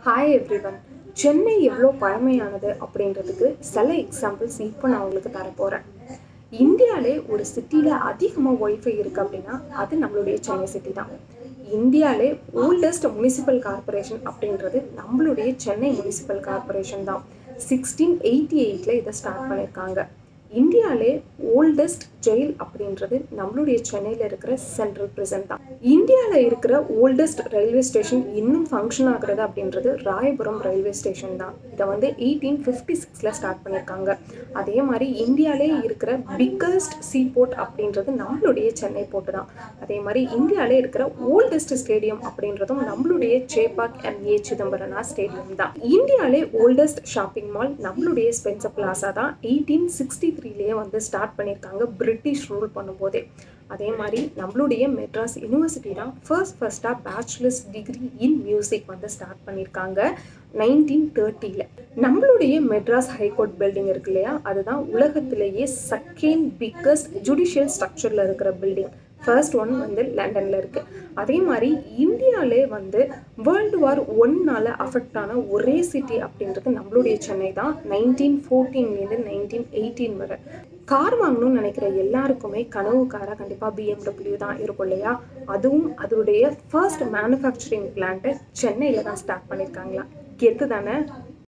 hi everyone Chennai எவ்வளோ பழமையானது அப்படின்றதுக்கு சில எக்ஸாம்பிள்ஸ் இப்போ நான் உங்களுக்கு தரப்போகிறேன் இந்தியாவிலே ஒரு சிட்டியில் அதிகமாக ஒய்ஃபை இருக்குது அப்படின்னா அது நம்மளுடைய சென்னை சிட்டி தான் இந்தியாவிலே ஓல்டஸ்ட் முனிசிபல் கார்பரேஷன் அப்படின்றது நம்மளுடைய சென்னை முனிசிபல் கார்பரேஷன் தான் சிக்ஸ்டீன் எயிட்டி எயிட்டில் இதை ஸ்டார்ட் பண்ணியிருக்காங்க இந்தியாவிலே ஓல்டஸ்ட் ஜெயில் அப்படின்றது நம்மளுடைய சென்னையில் இருக்கிற சென்ட்ரல் பிரிசன் தான் இந்தியாவில் இருக்கிற ஓல்டஸ்ட் ரயில்வே ஸ்டேஷன் இன்னும் ஃபங்க்ஷன் ஆகுறது அப்படின்றது ராயபுரம் ரயில்வே ஸ்டேஷன் தான் இதை வந்து எயிட்டீன் ஃபிஃப்டி சிக்ஸில் ஸ்டார்ட் பண்ணியிருக்காங்க அதே மாதிரி இந்தியாவிலே இருக்கிற பிக்கஸ்ட் சீ போர்ட் அப்படின்றது நம்மளுடைய சென்னை போர்ட்டு தான் அதே மாதிரி இந்தியாவிலே இருக்கிற ஓல்டஸ்ட் ஸ்டேடியம் அப்படின்றதும் நம்மளுடைய Chepauk M A Chidambaranar stadium தான் இந்தியாவிலே ஓல்டஸ்ட் ஷாப்பிங் மால் நம்மளுடைய ஸ்பென்சர் பிளாசா தான் எயிட்டீன் சிக்ஸ்டி த்ரீலேயே வந்து ஸ்டார்ட் பண்ணியிருக்காங்க பிரிட்டிஷ் ரூல் பண்ணும்போதே அதே மாதிரி நம்மளுடைய மெட்ராஸ் யூனிவர்சிட்டி தான் ஃபர்ஸ்ட் ஃபர்ஸ்ட்டாக பேச்சுலர்ஸ் டிகிரி இன் மியூசிக் வந்து ஸ்டார்ட் பண்ணியிருக்காங்க நைன்டீன் தேர்ட்டியில் நம்மளுடைய மெட்ராஸ் ஹைகோர்ட் பில்டிங் இருக்கு இல்லையா அதுதான் உலகத்திலேயே செகண்ட் பிக்கஸ்ட் ஜுடிஷியல் ஸ்ட்ரக்சரில் இருக்கிற பில்டிங் ஃபர்ஸ்ட் ஒன் வந்து லண்டனில் இருக்குது அதே மாதிரி இந்தியாவிலே வந்து வேர்ல்டு வார் ஒன்னால் அஃபெக்ட் ஆன ஒரே சிட்டி அப்படின்றது நம்மளுடைய சென்னை தான் நைன்டீன் ஃபோர்டீன்லேருந்து நைன்டீன் எயிட்டீன் வரை கார் வாங்கணும்னு நினைக்கிற எல்லாருக்குமே கனவு காராக கண்டிப்பாக பிஎம்டபிள்யூ தான் இருக்கும் இல்லையா அதுவும் அதனுடைய ஃபர்ஸ்ட் மேனுஃபேக்சரிங் பிளான்ட்டு சென்னையில் தான் ஸ்டார்ட் பண்ணியிருக்காங்களா கெத்து தானே